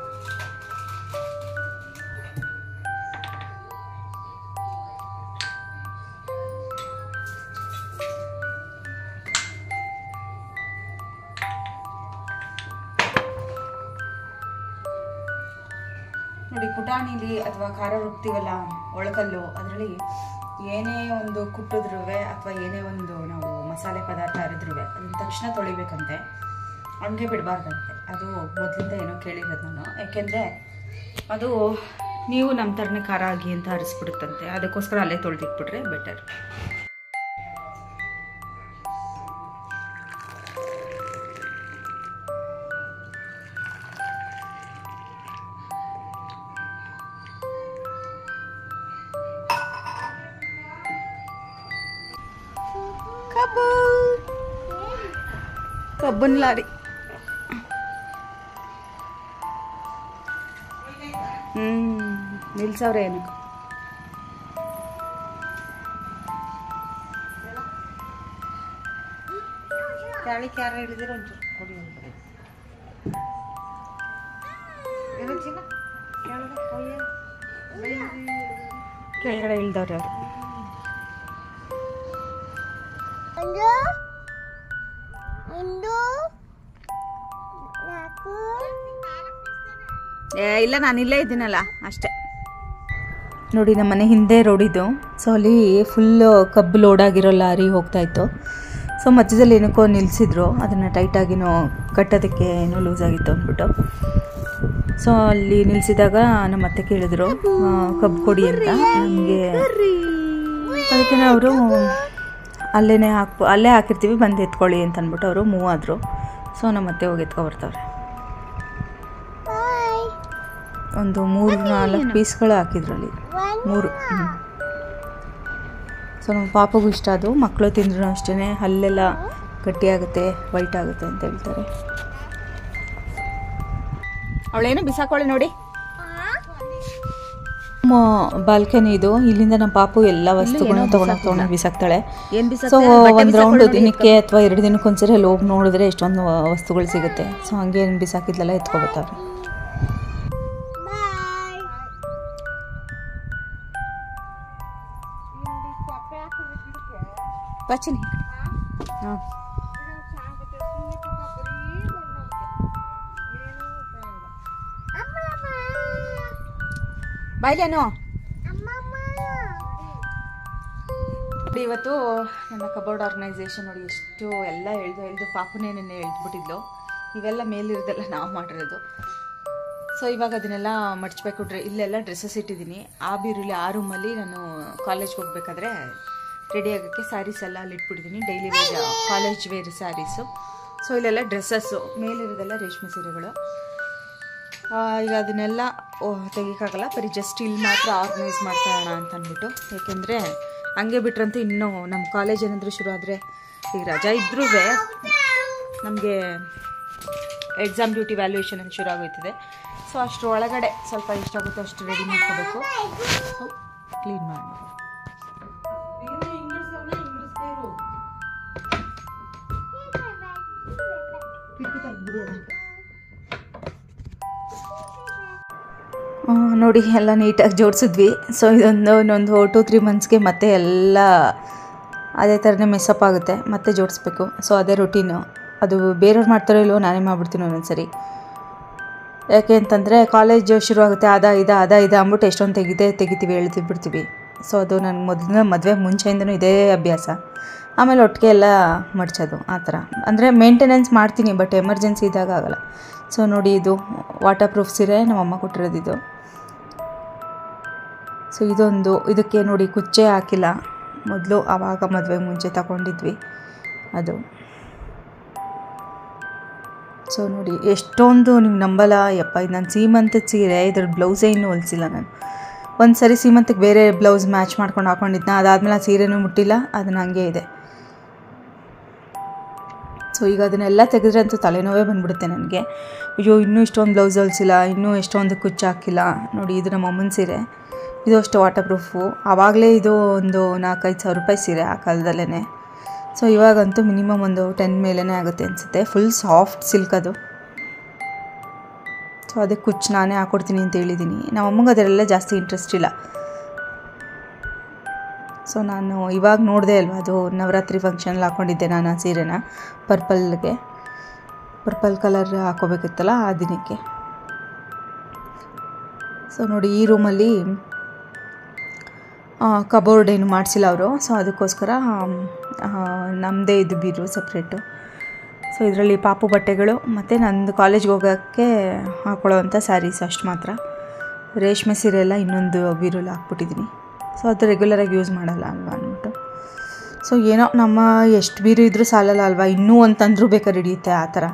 B: ನೋಡಿ ಪುಟಾಣಿಲಿ ಅಥವಾ ಖಾರ ರುಬ್ತೀವಲ್ಲ ಒಳಕಲ್ಲು ಅದರಲ್ಲಿ ಏನೇ ಒಂದು ಕುಟ್ಟಿದ್ರೂ ಅಥವಾ ಏನೇ ಒಂದು ನಾವು ಮಸಾಲೆ ಪದಾರ್ಥ ಅರಿದ್ರೂ ಅದನ್ನ ತಕ್ಷಣ ತೊಳಿಬೇಕಂತೆ ಹಂಗೆ ಬಿಡಬಾರ್ದಂತೆ ಅದು ಮೊದಲಿಂದ ಏನೋ ಕೇಳಿರೋದು ನಾನು ಯಾಕೆಂದರೆ ಅದು ನೀವು ನಮ್ಮ ಥರನೇ ಖಾರ ಆಗಿ ಅಂತ ಅರಿಸ್ಬಿಡುತ್ತಂತೆ ಅದಕ್ಕೋಸ್ಕರ ಅಲ್ಲೇ ತೊಳೆದಿಟ್ಬಿಟ್ರೆ ಬೆಟರ್ ಕಬ್ಬು ಕಬ್ಬನ್ ಲಾರಿ ಹ್ಮ್ ನಿಲ್ಸವ್ರೆ ಏನು
C: ಕೆಳಕ್ಕೆ ಯಾರು ಹಿಡಿದಿರೋ ಒಂಚೂರು ಕೊಡಿ ಒಂದು ಕಡೆ ಏನೋ ಚಿನ್ನ ಕೆಳಗೆ ಕೊಯ್ಯ
B: ಕೆಳಗಡೆ ಇಳ್ದವ್ರೆ ಅವರು
D: ಒಂದು ಒಂದು ನಾಲ್ಕು
B: ಏ ಇಲ್ಲ ನಾನು ಇಲ್ಲೇ ಇದ್ದೀನಲ್ಲ ಅಷ್ಟೇ ನೋಡಿ ನಮ್ಮ ಮನೆ ಹಿಂದೆ ರೋಡ್ ಇದು ಸೊ ಅಲ್ಲಿ ಫುಲ್ ಕಬ್ಬು ಲೋಡ್ ಆಗಿರೋ ಲಾರಿ ಹೋಗ್ತಾ ಇತ್ತು ಸೊ ಮಧ್ಯದಲ್ಲಿ ಏನಕ್ಕೋ ನಿಲ್ಲಿಸಿದ್ರು ಅದನ್ನು ಟೈಟಾಗಿನೋ ಕಟ್ಟೋದಕ್ಕೆ ಏನೋ ಲೂಸ್ ಆಗಿತ್ತು ಅಂದ್ಬಿಟ್ಟು ಸೊ ಅಲ್ಲಿ ನಿಲ್ಲಿಸಿದಾಗ ನಮ್ಮ ಅತ್ತೆ ಕೇಳಿದ್ರು ಆ, ಕಬ್ಬು ಕೊಡಿ ಅಂತ ನಮಗೆ ಅದಕ್ಕೆ ಅವರು ಅಲ್ಲೇ ಹಾಕ್ ಅಲ್ಲೇ ಹಾಕಿರ್ತೀವಿ ಬಂದು ಎತ್ಕೊಳ್ಳಿ ಅಂತ ಅಂದ್ಬಿಟ್ಟು ಅವರು ಮೂವ್ ಆದರು ಸೊ ನಮ್ಮ ಅತ್ತೆ ಹೋಗಿ ಎತ್ಕೊಬರ್ತಾವ್ರೆ
D: ಬಾಯ್
B: ಒಂದು ಮೂರು ನಾಲ್ಕು ಪೀಸ್ಗಳು ಹಾಕಿದ್ರಲ್ಲಿ ಮೂರು ಹ್ಮ್. ಸೊ ನಮ್ಮ ಪಾಪಗೂ ಇಷ್ಟ ಅದು ಮಕ್ಕಳು ತಿಂದ್ರು ಅಷ್ಟೇ ಹಲ್ಲೆಲ್ಲ ಗಟ್ಟಿಯಾಗುತ್ತೆ ವೈಟ್ ಆಗುತ್ತೆ ಅಂತ ಹೇಳ್ತಾರೆ ಅವಳೇನು ಬಿಸಾಕೊಳ್ಳಿ ನೋಡಿ ಬಾಲ್ಕನಿ ಇದು ಇಲ್ಲಿಂದ ನಮ್ಮ ಪಾಪು ಎಲ್ಲ ವಸ್ತುಗಳನ್ನ ತಗೊಂಡು ತಗೊಂಡು ಬಿಸಾಕ್ತಾಳೆ
A: ಏನ್
B: ಸೊ ಒಂದು ರೌಂಡ್ ದಿನಕ್ಕೆ ಅಥವಾ ಎರಡು ದಿನಕ್ಕೆ ಒಂದ್ಸರಿ ಅಲ್ಲಿ ಹೋಗಿ ನೋಡಿದ್ರೆ ಎಷ್ಟೊಂದು ವಸ್ತುಗಳು ಸಿಗುತ್ತೆ ಸೊ ಹಂಗೆ ಏನು ಬಿಸಾಕಿದ್ಲೆಲ್ಲ ಎತ್ಕೊಬರ್ತಾವ್ರೆ
D: ಬಾಯ್
A: ಬಚ್ಚನಿ ಹಾಂ
D: ಅಮ್ಮಮ್ಮ
A: ಬಾಯ್ಲೇನು
D: ಅಮ್ಮಮ್ಮ
B: ನೋಡಿ ಇವತ್ತು ನನ್ನ ಕಬೋರ್ಡ್ ಆರ್ಗನೈಸೇಷನ್ ನೋಡಿ ಎಷ್ಟು ಎಲ್ಲ ಎಳ್ದು ಎಳ್ದು ಪಾಪುನೇ ನೆನ್ನೆ ಎಳ್ದ್ಬಿಟ್ಟಿದ್ಲು ಇವೆಲ್ಲ ಮೇಲಿರೋದೆಲ್ಲ ನಾವು ಮಾಡಿರೋದು ಸೊ ಇವಾಗ ಅದನ್ನೆಲ್ಲ ಮಡ್ಚ್ಬೇಕು ಡ್ರೆ ಇಲ್ಲೆಲ್ಲ ಡ್ರೆಸ್ಸಸ್ ಇಟ್ಟಿದ್ದೀನಿ ಆ ಬೀರುಲಿ ಆ ರೂಮಲ್ಲಿ ನಾನು ಕಾಲೇಜ್ಗೆ ಹೋಗ್ಬೇಕಾದ್ರೆ ರೆಡಿ ಆಗೋಕ್ಕೆ ಸ್ಯಾರೀಸ್ ಎಲ್ಲ ಅಲ್ಲಿ ಇಟ್ಬಿಟ್ಟಿದ್ದೀನಿ daily wear college wear saris so ಇಲ್ಲೆಲ್ಲ ಡ್ರೆಸ್ಸಸ್ಸು ಮೇಲಿರೋದೆಲ್ಲ ರೇಷ್ಮೆ ಸೀರೆಗಳು ಆ, ಈಗ ಅದನ್ನೆಲ್ಲ ಓ, ತೆಗಿಯಕ್ಕಾಗಲ್ಲ ಬರೀ ಜಸ್ಟ್ ಇಲ್ಲಿ ಮಾತ್ರ ಆರ್ಗನೈಸ್ ಮಾಡ್ಕೊಳ್ಳೋಣ ಅಂತ ಅಂದ್ಬಿಟ್ಟು ಯಾಕೆಂದರೆ ಹಂಗೆ ಬಿಟ್ರಂತೂ ಇನ್ನೂ ನಮ್ಮ ಕಾಲೇಜ್ ಏನಾದರೂ ಶುರು ಆದರೆ ಈಗ ರಜಾ ಇದ್ರೂ ನಮಗೆ ಎಕ್ಸಾಮ್ ಡ್ಯೂಟಿ ವ್ಯಾಲ್ಯೂಯೇಷನ್ ಅಂತ ಶುರು ಆಗೋಯ್ತದೆ ಸೊ ಅಷ್ಟ್ರ ಒಳಗಡೆ ಸ್ವಲ್ಪ ಎಷ್ಟಾಗುತ್ತೋ ಅಷ್ಟು ರೆಡಿ ಮಾಡ್ಕೋಬೇಕು ಸೊ ಕ್ಲೀನ್ ಮಾಡಿ ಆ, ನೋಡಿ ಎಲ್ಲ ನೀಟಾಗಿ ಜೋಡಿಸಿದ್ವಿ ಸೊ ಇದೊಂದು ಇನ್ನೊಂದು ಟೂ ತ್ರೀ ಮಂತ್ಸ್ಗೆ ಮತ್ತೆ ಎಲ್ಲ ಅದೇ ಥರನೇ ಮೆಸ್ಸಪ್ ಆಗುತ್ತೆ ಮತ್ತೆ ಜೋಡಿಸ್ಬೇಕು ಸೊ ಅದೇ ರೊಟೀನು ಅದು ಬೇರೆಯವ್ರು ಮಾಡ್ತಾರೋ ಇಲ್ವೋ ನಾನೇ ಮಾಡ್ಬಿಡ್ತೀನಿ ಒಂದೊಂದ್ಸರಿ ಯಾಕೆ ಅಂತಂದರೆ ಕಾಲೇಜು ಶುರು ಆಗುತ್ತೆ ಅದ ಇದ ಅದ ಇದ ಅಂದ್ಬಿಟ್ಟು ಎಷ್ಟೊಂದು ತೆಗಿದೇ ತೆಗಿತೀವಿ ಎಳ್ದು ಬಿಡ್ತೀವಿ ಸೊ ಅದು ನನಗೆ ಮೊದಲಿನ ಮದುವೆ ಮುಂಚೆಯಿಂದನೂ ಇದೇ ಅಭ್ಯಾಸ ಆಮೇಲೆ ಒಟ್ಟಿಗೆ ಎಲ್ಲ ಮಡ್ಚೋದು ಆ ಥರ ಅಂದರೆ ಮೇಂಟೆನೆನ್ಸ್ ಮಾಡ್ತೀನಿ ಬಟ್ ಎಮರ್ಜೆನ್ಸಿ ಇದ್ದಾಗ ಆಗಲ್ಲ ಸೊ ನೋಡಿ ಇದು ವಾಟರ್ ಪ್ರೂಫ್ ಸೀರೆ ನಮ್ಮಮ್ಮ ಕೊಟ್ಟಿರೋದು ಇದು ಸೊ ಇದೊಂದು ಇದಕ್ಕೆ ನೋಡಿ ಕುಚ್ಚೆ ಹಾಕಿಲ್ಲ ಮೊದಲು ಆವಾಗ ಮದುವೆ ಮುಂಚೆ ತಗೊಂಡಿದ್ವಿ ಅದು ಸೊ ನೋಡಿ ಎಷ್ಟೊಂದು ನೀವು ನಂಬಲ್ಲ ಯಪ್ಪ ಇದು ನಾನು ಸೀಮಂತದ ಸೀರೆ ಇದ್ರ ಬ್ಲೌಸೇ ಇನ್ನೂ ಹೊಲಿಸಿಲ್ಲ ನಾನು ಒಂದು ಸರಿ ಸೀಮಂತಕ್ಕೆ ಬೇರೆ ಬ್ಲೌಸ್ ಮ್ಯಾಚ್ ಮಾಡ್ಕೊಂಡು ಹಾಕೊಂಡಿದ್ನ ಅದಾದಮೇಲೆ ಆ ಸೀರೆನೂ ಮುಟ್ಟಿಲ್ಲ ಅದನ್ನ ಹಂಗೆ ಇದೆ ಸೊ ಈಗ ಅದನ್ನೆಲ್ಲ ತೆಗೆದ್ರೆ ಅಂತೂ ತಲೆನೋವೇ ಬಂದ್ಬಿಡುತ್ತೆ ನನಗೆ ಅಯ್ಯೋ ಇನ್ನೂ ಇಷ್ಟೊಂದು ಬ್ಲೌಸ್ ಹೊಲಿಸಿಲ್ಲ ಇನ್ನೂ ಎಷ್ಟೊಂದು ಕುಚ್ಚು ಹಾಕಿಲ್ಲ ನೋಡಿ ಇದು ನಮ್ಮ ಅಮ್ಮನ ಸೀರೆ ಇದು ಅಷ್ಟು ವಾಟರ್ ಪ್ರೂಫು ಆವಾಗಲೇ ಇದು ಒಂದು ನಾಲ್ಕೈದು ಸಾವಿರ ರೂಪಾಯಿ ಸೀರೆ ಆ ಕಾಲದಲ್ಲೇ ಸೊ ಇವಾಗಂತೂ ಮಿನಿಮಮ್ ಒಂದು ಟೆನ್ ಮೇಲೇ ಆಗುತ್ತೆ ಅನಿಸುತ್ತೆ ಫುಲ್ ಸಾಫ್ಟ್ ಸಿಲ್ಕ್ ಅದು ಸೊ ಅದಕ್ಕೆ ಕುಚ್ಚು ನಾನೇ ಹಾಕ್ಕೊಡ್ತೀನಿ ಅಂತ ಹೇಳಿದ್ದೀನಿ ನಮ್ಮ ಅಮ್ಮಂಗೆ ಅದರೆಲ್ಲ ಜಾಸ್ತಿ ಇಂಟ್ರೆಸ್ಟ್ ಇಲ್ಲ ಸೊ ನಾನು ಇವಾಗ ನೋಡಿದೆ ಅಲ್ವಾ ಅದು ನವರಾತ್ರಿ ಫಂಕ್ಷನಲ್ಲಿ ಹಾಕ್ಕೊಂಡಿದ್ದೆ ನಾನು ಆ ಸೀರೆನ ಪರ್ಪಲ್ಗೆ ಪರ್ಪಲ್ ಕಲರ್ ಹಾಕೋಬೇಕಿತ್ತಲ್ಲ ಆ ದಿನಕ್ಕೆ ಸೊ ನೋಡಿ ಈ ರೂಮಲ್ಲಿ ಕಬೋರ್ಡ್ ಏನು ಮಾಡಿಸಿಲ್ಲ ಅವರು ಸೊ ಅದಕ್ಕೋಸ್ಕರ ನಮ್ಮದೇ ಇದು ಬೀರು ಸಪ್ರೇಟು ಸೊ ಇದರಲ್ಲಿ ಪಾಪು ಬಟ್ಟೆಗಳು ಮತ್ತು ನಂದು ಕಾಲೇಜ್ಗೆ ಹೋಗೋಕ್ಕೆ ಹಾಕೊಳ್ಳೋವಂಥ ಸ್ಯಾರೀಸ್ ಅಷ್ಟು ಮಾತ್ರ ರೇಷ್ಮೆ ಸೀರೆ ಎಲ್ಲ ಇನ್ನೊಂದು ಬೀರಲ್ಲಿ ಹಾಕ್ಬಿಟ್ಟಿದ್ದೀನಿ ಸೊ ಅದು ರೆಗ್ಯುಲರಾಗಿ ಯೂಸ್ ಮಾಡಲ್ಲ ಅಲ್ವಾ ಅಂದ್ಬಿಟ್ಟು ಸೊ ಏನೋ ನಮ್ಮ ಎಷ್ಟು ಬೀರು ಇದ್ರೂ ಸಾಲಲ್ಲ ಅಲ್ವಾ ಇನ್ನೂ ಒಂದು ತಂದರೂ ಬೇಕಾದ್ರೆ ಹಿಡಿಯುತ್ತೆ ಆ ಥರ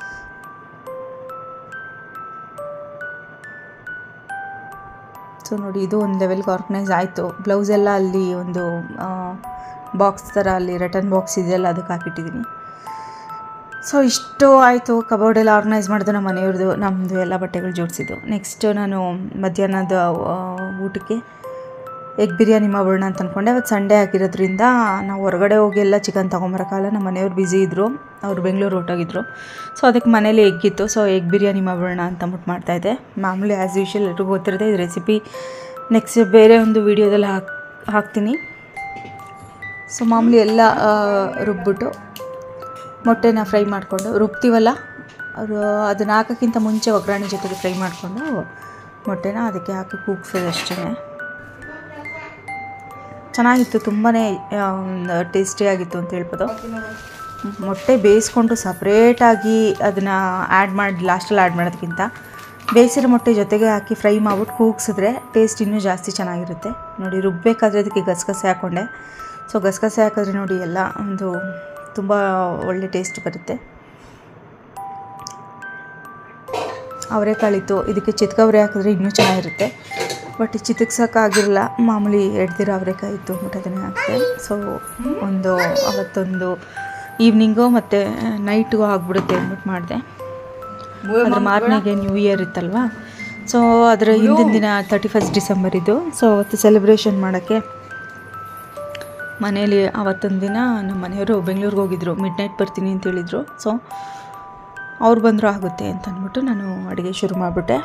B: ಸೊ ನೋಡಿ ಇದು ಒಂದು ಲೆವೆಲ್ಗೆ ಆರ್ಗನೈಸ್ ಆಯಿತು ಬ್ಲೌಸ್ ಎಲ್ಲ ಅಲ್ಲಿ ಒಂದು ಬಾಕ್ಸ್ ಥರ ಅಲ್ಲಿ ರಿಟರ್ನ್ ಬಾಕ್ಸ್ ಇದೆಯಲ್ಲ ಅದಕ್ಕೆ ಹಾಕಿಟ್ಟಿದ್ದೀನಿ ಸೊ ಇಷ್ಟು ಆಯಿತು ಕಬೋರ್ಡ್ ಎಲ್ಲ ಆರ್ಗನೈಸ್ ಮಾಡಿದ್ದು ನಮ್ಮ ಮನೆಯವ್ರದ್ದು ನಮ್ಮದು ಎಲ್ಲ ಬಟ್ಟೆಗಳು ಜೋಡಿಸಿದ್ದು ನೆಕ್ಸ್ಟ್ ನಾನು ಮಧ್ಯಾಹ್ನದ ಆ, ಊಟಕ್ಕೆ ಎಗ್ ಬಿರಿಯಾನಿ ಮಾಡೋಣ ಅಂತ ಅಂದ್ಕೊಂಡೆ ಅವತ್ತು ಸಂಡೇ ಆಗಿರೋದ್ರಿಂದ ನಾವು ಹೊರಗಡೆ ಹೋಗಿ ಎಲ್ಲ ಚಿಕನ್ ತೊಗೊಂಬರೋಕ್ಕಲ್ಲ ನಮ್ಮ ಮನೆಯವ್ರು ಬ್ಯುಸಿ ಇದ್ದರು ಅವ್ರು ಬೆಂಗಳೂರು ಹೊರಟೋಗಿದ್ರು ಸೊ ಅದಕ್ಕೆ ಮನೇಲಿ ಎಗ್ ಇತ್ತು ಸೊ ಎಗ್ ಬಿರಿಯಾನಿ ಮಾಡೋಣ ಅಂತ ಅಂದ್ಬಿಟ್ಟು ಮಾಡ್ತಾಯಿದ್ದೆ ಮಾಮೂಲಿ ಆ್ಯಸ್ ಯೂಶುವಲ್ ಎಲ್ರಿಗೂ ಗೊತ್ತಿರುತ್ತೆ ಇದು ರೆಸಿಪಿ ನೆಕ್ಸ್ಟ್ ಬೇರೆ ಒಂದು ವೀಡಿಯೋದಲ್ಲಿ ಹಾಕ್ ಹಾಕ್ತೀನಿ ಸೊ ಮಾಮೂಲಿ ಎಲ್ಲ ಆ, ರುಬ್ಬಿಟ್ಟು ಮೊಟ್ಟೆನ ಫ್ರೈ ಮಾಡಿಕೊಂಡು ರುಬ್ತೀವಲ್ಲ ಅವರು ಅದನ್ನ ಹಾಕೋಕ್ಕಿಂತ ಮುಂಚೆ ಒಗ್ಗರಣೆ ಜೊತೆಗೆ ಫ್ರೈ ಮಾಡಿಕೊಂಡು ಮೊಟ್ಟೆನ ಅದಕ್ಕೆ ಹಾಕಿ ಕೂಗ್ಸೋದು ಅಷ್ಟೇ ಚೆನ್ನಾಗಿತ್ತು ತುಂಬಾ ಟೇಸ್ಟಿಯಾಗಿತ್ತು ಅಂತ ಹೇಳ್ಬೋದು ಮೊಟ್ಟೆ ಬೇಯಿಸ್ಕೊಂಡು ಸಪ್ರೇಟಾಗಿ ಅದನ್ನು ಆ್ಯಡ್ ಮಾಡಿ ಲಾಸ್ಟಲ್ಲಿ ಆ್ಯಡ್ ಮಾಡೋದಕ್ಕಿಂತ ಬೇಯಿಸಿರೋ ಮೊಟ್ಟೆ ಜೊತೆಗೆ ಹಾಕಿ ಫ್ರೈ ಮಾಡ್ಬಿಟ್ಟು ಕೂಗ್ಸಿದ್ರೆ ಟೇಸ್ಟ್ ಇನ್ನೂ ಜಾಸ್ತಿ ಚೆನ್ನಾಗಿರುತ್ತೆ ನೋಡಿ ರುಬ್ಬೇಕಾದ್ರೆ ಅದಕ್ಕೆ ಗಸಗಸೆ ಹಾಕ್ಕೊಂಡೆ ಸೊ ಗಸಗಸೆ ಹಾಕಿದ್ರೆ ನೋಡಿ ಎಲ್ಲ ಒಂದು ತುಂಬ ಒಳ್ಳೆ ಟೇಸ್ಟ್ ಬರುತ್ತೆ ಅವರೆಕಾಳಿತ್ತು ಇದಕ್ಕೆ ಚಿತ್ಕವರೆ ಹಾಕಿದ್ರೆ ಇನ್ನೂ ಚೆನ್ನಾಗಿರುತ್ತೆ ಬಟ್ ಚಿತಕ್ಸೋಕ್ಕಾಗಿರಲ್ಲ ಮಾಮೂಲಿ ಎಡ್ದಿರೋ ಅವರೆಕಾಯಿ ಇತ್ತು ಅಂದ್ಬಿಟ್ಟು ಅದನ್ನೇ ಹಾಕಿದೆ ಸೊ ಒಂದು ಅವತ್ತೊಂದು ಈವ್ನಿಂಗು ಮತ್ತು ನೈಟ್ಗೂ ಆಗ್ಬಿಡುತ್ತೆ ಅಂದ್ಬಿಟ್ಟು ಮಾಡಿದೆ ಅದ್ರ ಮಾರನೆಗೆ ನ್ಯೂ ಇಯರ್ ಇತ್ತಲ್ವಾ ಸೊ ಅದರ ಹಿಂದಿನ ದಿನ ತರ್ಟಿ ಫಸ್ಟ್ ಡಿಸೆಂಬರ್ ಇದು ಸೊ ಅವತ್ತು ಸೆಲೆಬ್ರೇಷನ್ ಮಾಡೋಕ್ಕೆ ಮನೇಲಿ ಅವತ್ತೊಂದು ದಿನ ನಮ್ಮ ಮನೆಯವರು ಬೆಂಗಳೂರಿಗೆ ಹೋಗಿದ್ರು ಮಿಡ್ ನೈಟ್ ಬರ್ತೀನಿ ಅಂತ ಹೇಳಿದರು ಸೊ ಅವ್ರು ಬಂದರೂ ಆಗುತ್ತೆ ಅಂತ ಅಂದ್ಬಿಟ್ಟು ನಾನು ಅಡುಗೆ ಶುರು ಮಾಡಿಬಿಟ್ಟೆ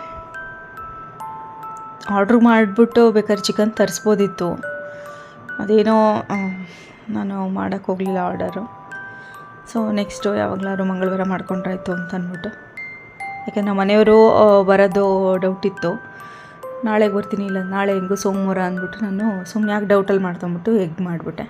B: ಆರ್ಡ್ರ್ ಮಾಡಿಬಿಟ್ಟು ಬೇಕಾದ್ರೆ ಚಿಕನ್ ತರಿಸ್ಬೋದಿತ್ತು ಅದೇನೋ ಆ, ನಾನು ಮಾಡೋಕ್ಕೆ ಹೋಗಲಿಲ್ಲ ಆರ್ಡರು ಸೊ ನೆಕ್ಸ್ಟು ಯಾವಾಗಲಾದ್ರು ಮಂಗಳವಾರ ಮಾಡ್ಕೊಂಡ್ರಾಯ್ತು ಅಂತ ಅಂದ್ಬಿಟ್ಟು ಯಾಕೆ ನಮ್ಮ ಮನೆಯವರು ಆ, ಬರೋದು ಡೌಟ್ ಇತ್ತು ನಾಳೆಗೆ ಬರ್ತೀನಿ ಇಲ್ಲ ನಾಳೆ ಹೆಂಗೂ ಸೋಮವಾರ ಅಂದ್ಬಿಟ್ಟು ನಾನು ಸುಮ್ಮನೆ ಯಾಕೆ ಡೌಟಲ್ಲಿ ಮಾಡ್ಕೊಂಬಿಟ್ಟು ಎಗ್ ಮಾಡಿಬಿಟ್ಟೆ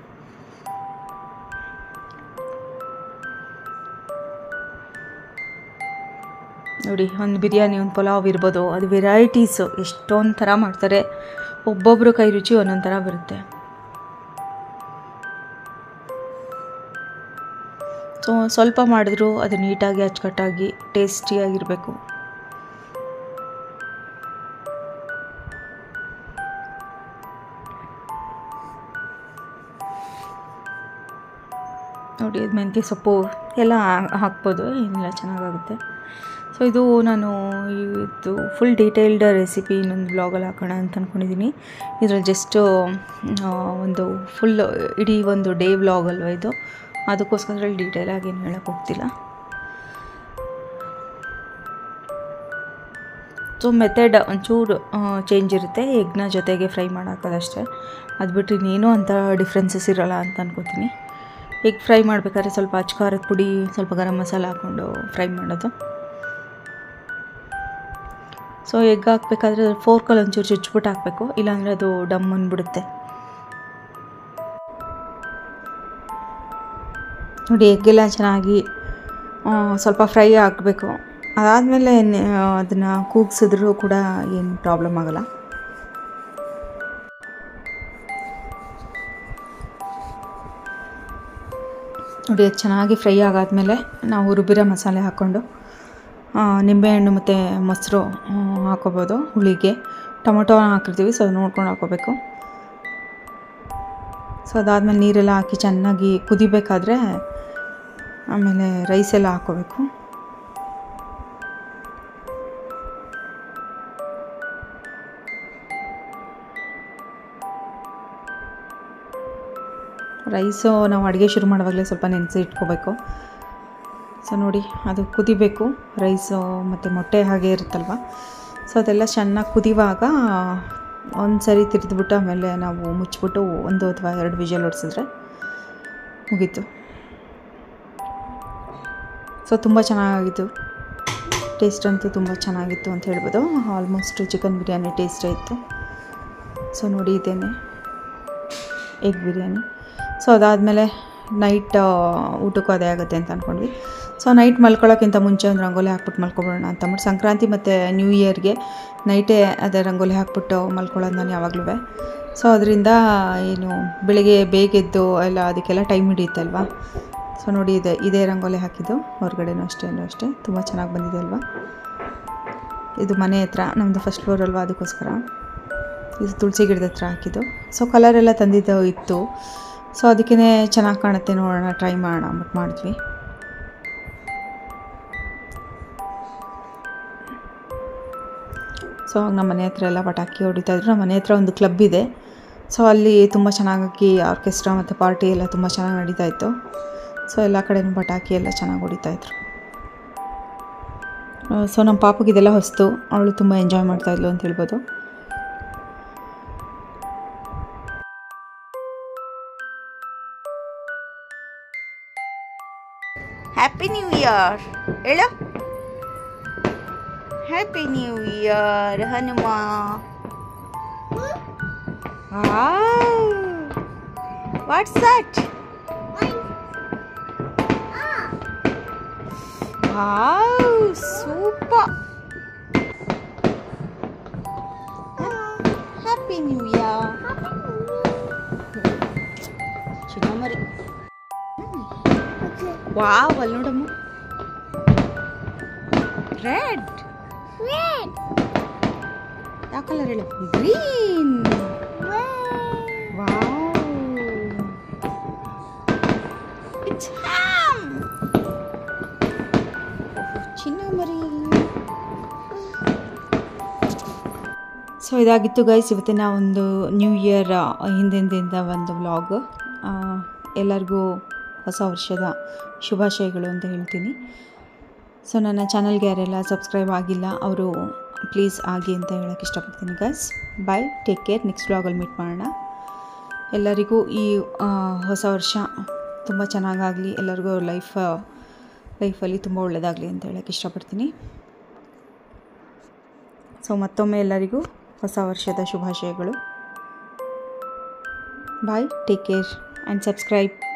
B: ನೋಡಿ ಒಂದು ಬಿರಿಯಾನಿ ಒಂದು ಪಲಾವ್ ಇರ್ಬೋದು ಅದು ವೆರೈಟೀಸು ಎಷ್ಟೊಂದು ಥರ ಮಾಡ್ತಾರೆ ಒಬ್ಬೊಬ್ಬರು ಕೈ ರುಚಿ ಒಂದೊಂದು ಥರ ಬರುತ್ತೆ ಸೊ ಸ್ವಲ್ಪ ಮಾಡಿದ್ರು ಅದು ನೀಟಾಗಿ ಅಚ್ಚುಕಟ್ಟಾಗಿ ಟೇಸ್ಟಿಯಾಗಿರಬೇಕು ನೋಡಿ ಅದು ಮೆಂತ್ಯ ಸೊಪ್ಪು ಎಲ್ಲ ಹಾ- ಹಾಕ್ಬೋದು ಏನಿಲ್ಲ ಚೆನ್ನಾಗಾಗುತ್ತೆ ಸೊ ಇದು ನಾನು ಇದು ಫುಲ್ ಡೀಟೇಲ್ಡ್ ರೆಸಿಪಿ ಇನ್ನೊಂದು ಬ್ಲಾಗಲ್ಲಿ ಹಾಕೋಣ ಅಂತ ಅಂದ್ಕೊಂಡಿದ್ದೀನಿ ಇದರಲ್ಲಿ ಜಸ್ಟು ಒಂದು ಫುಲ್ ಇಡೀ ಒಂದು ಡೇ ಬ್ಲಾಗ್ ಅಲ್ವಾ ಇದು ಅದಕ್ಕೋಸ್ಕರ ಡೀಟೇಲಾಗಿ ಏನು ಹೇಳೋಕ್ಕೆ ಹೋಗ್ತಿಲ್ಲ ಸೊ ಮೆಥಡ್ ಒಂಚೂರು ಚೇಂಜ್ ಇರುತ್ತೆ ಎಗ್ನ ಜೊತೆಗೆ ಫ್ರೈ ಮಾಡೋಕ್ಕದಷ್ಟೇ ಅದು ಬಿಟ್ಟು ಇನ್ನೇನು ಅಂಥ ಡಿಫ್ರೆನ್ಸಸ್ ಇರೋಲ್ಲ ಅಂತ ಅನ್ಕೋತೀನಿ ಎಗ್ ಫ್ರೈ ಮಾಡಬೇಕಾದ್ರೆ ಸ್ವಲ್ಪ ಅಚ್ಕಾರದ ಪುಡಿ ಸ್ವಲ್ಪ ಗರಂ ಮಸಾಲ ಹಾಕ್ಕೊಂಡು ಫ್ರೈ ಮಾಡೋದು ಸೊ ಎಗ್ ಹಾಕ್ಬೇಕಾದ್ರೆ ಫೋರ್ಕಲ್ಲಿ ಒಂಚೂರು ಚುಚ್ಬಿಟ್ಟು ಹಾಕಬೇಕು ಇಲ್ಲಾಂದರೆ ಅದು ಡಮ್ ಅಂದ್ಬಿಡುತ್ತೆ ನೋಡಿ ಎಗ್ಗೆಲ್ಲ ಚೆನ್ನಾಗಿ ಆ, ಸ್ವಲ್ಪ ಫ್ರೈ ಆಗಬೇಕು ಅದಾದಮೇಲೆ ಅದನ್ನು ಕೂಗ್ಸಿದ್ರೂ ಕೂಡ ಏನು ಪ್ರಾಬ್ಲಮ್ ಆಗಲ್ಲ ನೋಡಿ ಅದು ಚೆನ್ನಾಗಿ ಫ್ರೈ ಆಗಾದಮೇಲೆ ನಾವು ರುಬ್ಬಿರೋ ಮಸಾಲೆ ಹಾಕ್ಕೊಂಡು ಆ, ನಿಂಬೆಹಣ್ಣು ಮತ್ತು ಮೊಸರು ಆ, ಹಾಕೋಬೋದು ಹುಳಿಗೆ ಟೊಮೊಟೊ ಹಾಕಿರ್ತೀವಿ ಸೊ ನೋಡ್ಕೊಂಡು ಹಾಕೋಬೇಕು ಸೊ ಅದಾದಮೇಲೆ ನೀರೆಲ್ಲ ಹಾಕಿ ಚೆನ್ನಾಗಿ ಕುದಿಬೇಕಾದ್ರೆ ಆಮೇಲೆ ರೈಸ್ ಎಲ್ಲ ಹಾಕೋಬೇಕು ರೈಸು ನಾವು ಅಡುಗೆ ಶುರು ಮಾಡುವಾಗಲೇ ಸ್ವಲ್ಪ ನೆನೆಸಿ ಇಟ್ಕೋಬೇಕು ಸೊ ನೋಡಿ ಅದು ಕುದಿಬೇಕು ರೈಸು ಮತ್ತು ಮೊಟ್ಟೆ ಹಾಗೆ ಇರುತ್ತಲ್ವ ಸೊ ಅದೆಲ್ಲ ಚೆನ್ನಾಗಿ ಕುದಿವಾಗ ಒಂದು ಸರಿ ತಿರ್ದ್ಬಿಟ್ಟು ಆಮೇಲೆ ನಾವು ಮುಚ್ಚಿಬಿಟ್ಟು ಒಂದು ಅಥವಾ ಎರಡು ವಿಜಲ್ ಹೊಡ್ಸಿದ್ರೆ ಮುಗೀತು ಸೊ ತುಂಬ ಚೆನ್ನಾಗಿತ್ತು ಟೇಸ್ಟ್ ಅಂತೂ ತುಂಬ ಚೆನ್ನಾಗಿತ್ತು ಅಂತ ಹೇಳ್ಬೋದು ಆಲ್ಮೋಸ್ಟ್ ಚಿಕನ್ ಬಿರಿಯಾನಿ ಟೇಸ್ಟೇ ಇತ್ತು ಸೊ ನೋಡಿ ಇದೇನೆ ಎಗ್ ಬಿರಿಯಾನಿ ಸೊ ಅದಾದಮೇಲೆ ನೈಟ್ ಊಟಕ್ಕೂ ಅದೇ ಆಗುತ್ತೆ ಅಂತ ಅಂದ್ಕೊಂಡ್ವಿ ಸೊ ನೈಟ್ ಮಲ್ಕೊಳ್ಳೋಕ್ಕಿಂತ ಮುಂಚೆ ಒಂದು ರಂಗೋಲಿ ಹಾಕ್ಬಿಟ್ಟು ಮಲ್ಕೊಬಿಡೋಣ ಅಂತ ಅಂದ್ಬಿಟ್ಟು ಸಂಕ್ರಾಂತಿ ಮತ್ತು ನ್ಯೂ ಇಯರ್ಗೆ ನೈಟೇ ಅದೇ ರಂಗೋಲಿ ಹಾಕ್ಬಿಟ್ಟು ಮಲ್ಕೊಳ್ಳೋದು ನಾನು ಯಾವಾಗಲೂ ಸೊ ಅದರಿಂದ ಏನು ಬೆಳಿಗ್ಗೆ ಬೇಗ ಎದ್ದು ಎಲ್ಲ ಅದಕ್ಕೆಲ್ಲ ಟೈಮ್ ಹಿಡಿಯುತ್ತಲ್ವಾ ಸೊ ನೋಡಿ ಇದೆ ಇದೇ ರಂಗೋಲಿ ಹಾಕಿದ್ದು ಹೊರಗಡೆನೂ ಅಷ್ಟೇ ಅಷ್ಟೇ ತುಂಬ ಚೆನ್ನಾಗಿ ಬಂದಿದೆ ಅಲ್ವಾ ಇದು ಮನೆ ಹತ್ರ ನಮ್ಮದು ಫಸ್ಟ್ ಫ್ಲೋರ್ ಅಲ್ವಾ ಅದಕ್ಕೋಸ್ಕರ ಇದು ತುಳಸಿ ಗಿಡದ ಹತ್ರ ಹಾಕಿದ್ದು ಸೊ ಕಲರ್ ಎಲ್ಲ ತಂದಿದ್ದು ಇತ್ತು ಸೊ ಅದಕ್ಕೇ ಚೆನ್ನಾಗಿ ಕಾಣುತ್ತೆ ನೋಡೋಣ ಟ್ರೈ ಮಾಡೋಣ ಅಂದ್ಬಿಟ್ಟು ಮಾಡಿದ್ವಿ ಸೊ ನಮ್ಮ ಮನೆ ಹತ್ರ ಎಲ್ಲ ಪಟಾಕಿ ಹೊಡಿತಾ ಇದ್ರು ನಮ್ಮ ಮನೆ ಹತ್ರ ಒಂದು ಕ್ಲಬ್ ಇದೆ ಸೊ ಅಲ್ಲಿ ತುಂಬ ಚೆನ್ನಾಗಿ ಆರ್ಕೆಸ್ಟ್ರಾ ಮತ್ತು ಪಾರ್ಟಿ ಎಲ್ಲ ತುಂಬ ಚೆನ್ನಾಗಿ ನಡೀತಾ ಇತ್ತು ಸೊ ಎಲ್ಲ ಕಡೆನೂ ಪಟಾಕಿ ಎಲ್ಲ ಚೆನ್ನಾಗಿ ಹೊಡಿತಾ ಇದ್ರು ಸೊ ನಮ್ಮ ಪಾಪಗೆ ಇದೆಲ್ಲ ಹೊಸ್ತು ಅವಳು ತುಂಬ ಎಂಜಾಯ್ ಮಾಡ್ತಾ ಇದ್ಲು ಅಂತ ಹೇಳ್ಬೋದು
A: ಹ್ಯಾಪಿ ನ್ಯೂ ಇಯರ್ ಹೇಳು happy new year Hanuma what's that wow super happy new year ಚಿನ್ನ ಮರಿ ವಾವ್ ಅಲ್ಲಿ ನೋಡಮ್ಮ ರೆಡ್
D: Red.
A: ಯಾವ ಕಲರ್ ಹೇಳು ಗ್ರೀನ್ ವಾವ್ ಇಟ್ಸ್ ಹ್ಯಾಮ್ ಚಿನ್ನ ಮರಿ
B: ಸೊ ಇದಾಗಿತ್ತು ಗೈಸ್ ಇವತ್ತಿನ ಒಂದು ನ್ಯೂ ಇಯರ್ ಹಿಂದಿಂದಿಂದ ಒಂದು ವ್ಲಾಗ್ ಎಲ್ಲರಿಗೂ ಹೊಸ ವರ್ಷದ ಶುಭಾಶಯಗಳು ಅಂತ ಹೇಳ್ತೀನಿ ಸೊ ನನ್ನ ಚಾನಲ್ಗೆ ಯಾರೆಲ್ಲ ಸಬ್ಸ್ಕ್ರೈಬ್ ಆಗಿಲ್ಲ ಅವರು ಪ್ಲೀಸ್ ಆಗಿ ಅಂತ ಹೇಳೋಕ್ಕೆ ಇಷ್ಟಪಡ್ತೀನಿ guys bye take care next ವ್ಲಾಗಲ್ಲಿ ಮೀಟ್ ಮಾಡೋಣ ಎಲ್ಲರಿಗೂ ಈ ಆ, ಹೊಸ ವರ್ಷ ತುಂಬ ಚೆನ್ನಾಗಾಗಲಿ ಎಲ್ಲರಿಗೂ ಲೈಫ್ ಲೈಫಲ್ಲಿ ತುಂಬ ಒಳ್ಳೆಯದಾಗಲಿ ಅಂತ ಹೇಳೋಕ್ಕೆ ಇಷ್ಟಪಡ್ತೀನಿ ಸೊ ಮತ್ತೊಮ್ಮೆ ಎಲ್ಲರಿಗೂ ಹೊಸ ವರ್ಷದ ಶುಭಾಶಯಗಳು bye take care and subscribe